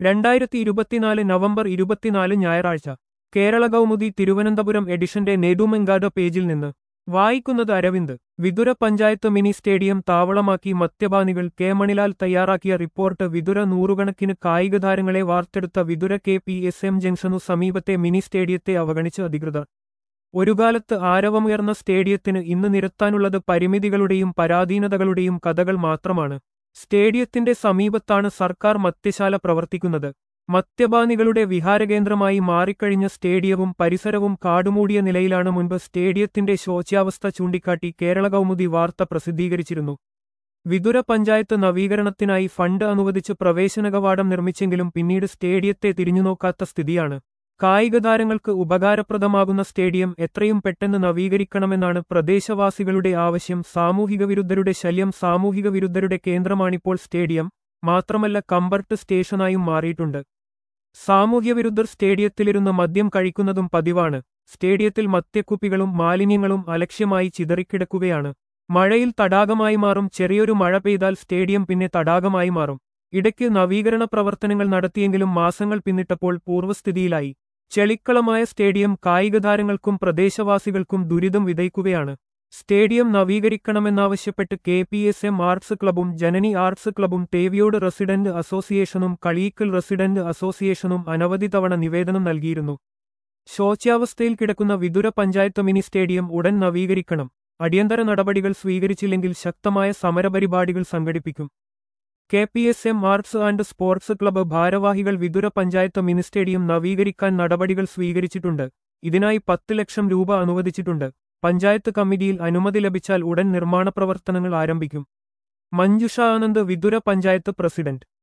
രണ്ടായിരത്തി ഇരുപത്തിനാല് നവംബർ ഇരുപത്തിനാല് ഞായറാഴ്ച കേരള കൗമുദി തിരുവനന്തപുരം എഡിഷന്റെ നെടുമെങ്കാട് പേജിൽ നിന്ന് വായിക്കുന്നത് അരവിന്ദ് വിതുര പഞ്ചായത്ത് മിനി സ്റ്റേഡിയം താവളമാക്കി മദ്യപാനികൾ കെ മണിലാൽ തയ്യാറാക്കിയ റിപ്പോർട്ട് വിതുര നൂറുകണക്കിന് കായിക താരങ്ങളെ വാർത്തെടുത്ത Vithura K P S M ജംഗ്ഷനു സമീപത്തെ മിനി സ്റ്റേഡിയത്തെ അവഗണിച്ച് അധികൃതർ ഒരുകാലത്ത് ആരവമുയർന്ന സ്റ്റേഡിയത്തിന് ഇന്ന് നിരത്താനുള്ളത് പരിമിതികളുടെയും പരാധീനതകളുടെയും കഥകൾ മാത്രമാണ് സ്റ്റേഡിയത്തിന്റെ സമീപത്താണ് സർക്കാർ മദ്യശാല പ്രവർത്തിക്കുന്നത് മദ്യപാനികളുടെ വിഹാരകേന്ദ്രമായി മാറിക്കഴിഞ്ഞ സ്റ്റേഡിയവും പരിസരവും കാടുമൂടിയ നിലയിലാണ് മുൻപ് സ്റ്റേഡിയത്തിന്റെ ശോച്യാവസ്ഥ ചൂണ്ടിക്കാട്ടി കേരള കൗമുദി വാർത്ത പ്രസിദ്ധീകരിച്ചിരുന്നു വിതുര പഞ്ചായത്ത് നവീകരണത്തിനായി ഫണ്ട് അനുവദിച്ച് പ്രവേശന കവാടം നിർമ്മിച്ചെങ്കിലും പിന്നീട് സ്റ്റേഡിയത്തെ തിരിഞ്ഞുനോക്കാത്ത സ്ഥിതിയാണ് കായിക താരങ്ങൾക്ക് ഉപകാരപ്രദമാകുന്ന സ്റ്റേഡിയം എത്രയും പെട്ടെന്ന് നവീകരിക്കണമെന്നാണ് പ്രദേശവാസികളുടെ ആവശ്യം സാമൂഹിക വിരുദ്ധരുടെ ശല്യം സാമൂഹിക വിരുദ്ധരുടെ കേന്ദ്രമാണിപ്പോൾ സ്റ്റേഡിയം മാത്രമല്ല കമ്പർട്ട് സ്റ്റേഷനായും മാറിയിട്ടുണ്ട് സാമൂഹ്യവിരുദ്ധർ സ്റ്റേഡിയത്തിലിരുന്ന് മദ്യം കഴിക്കുന്നതും പതിവാണ് സ്റ്റേഡിയത്തിൽ മദ്യക്കുപ്പികളും മാലിന്യങ്ങളും അലക്ഷ്യമായി ചിതറിക്കിടക്കുകയാണ് മഴയിൽ തടാകമായി മാറും ചെറിയൊരു മഴ പെയ്താൽ സ്റ്റേഡിയം പിന്നെ തടാകമായി മാറും ഇടയ്ക്ക് നവീകരണ പ്രവർത്തനങ്ങൾ നടത്തിയെങ്കിലും മാസങ്ങൾ പിന്നിട്ടപ്പോൾ പൂർവ്വസ്ഥിതിയിലായി ചെളിക്കളമായ സ്റ്റേഡിയം കായികതാരങ്ങൾക്കും പ്രദേശവാസികൾക്കും ദുരിതം വിതയ്ക്കുകയാണ് സ്റ്റേഡിയം നവീകരിക്കണമെന്നാവശ്യപ്പെട്ട് K P S M arts ക്ലബും ജനനി ആർട്സ് ക്ലബും തേവിയോട് റെസിഡന്റ് അസോസിയേഷനും കളീക്കൽ റെസിഡന്റ് അസോസിയേഷനും അനവധി തവണ നിവേദനം നൽകിയിരുന്നു ശോച്യാവസ്ഥയിൽ കിടക്കുന്ന വിതുര പഞ്ചായത്ത് മിനി സ്റ്റേഡിയം ഉടൻ നവീകരിക്കണം അടിയന്തര നടപടികൾ സ്വീകരിച്ചില്ലെങ്കിൽ ശക്തമായ സമരപരിപാടികൾ സംഘടിപ്പിക്കും K P S M arts and sports club ഭാരവാഹികൾ വിതുര പഞ്ചായത്ത് മിനി സ്റ്റേഡിയം നവീകരിക്കാൻ നടപടികൾ സ്വീകരിച്ചിട്ടുണ്ട് ഇതിനായി പത്ത് ലക്ഷം രൂപ അനുവദിച്ചിട്ടുണ്ട് പഞ്ചായത്ത് കമ്മിറ്റിയിൽ അനുമതി ലഭിച്ചാൽ ഉടൻ നിർമ്മാണ പ്രവർത്തനങ്ങൾ ആരംഭിക്കും മഞ്ജുഷ ആനന്ദ് വിതുര പഞ്ചായത്ത് പ്രസിഡന്റ്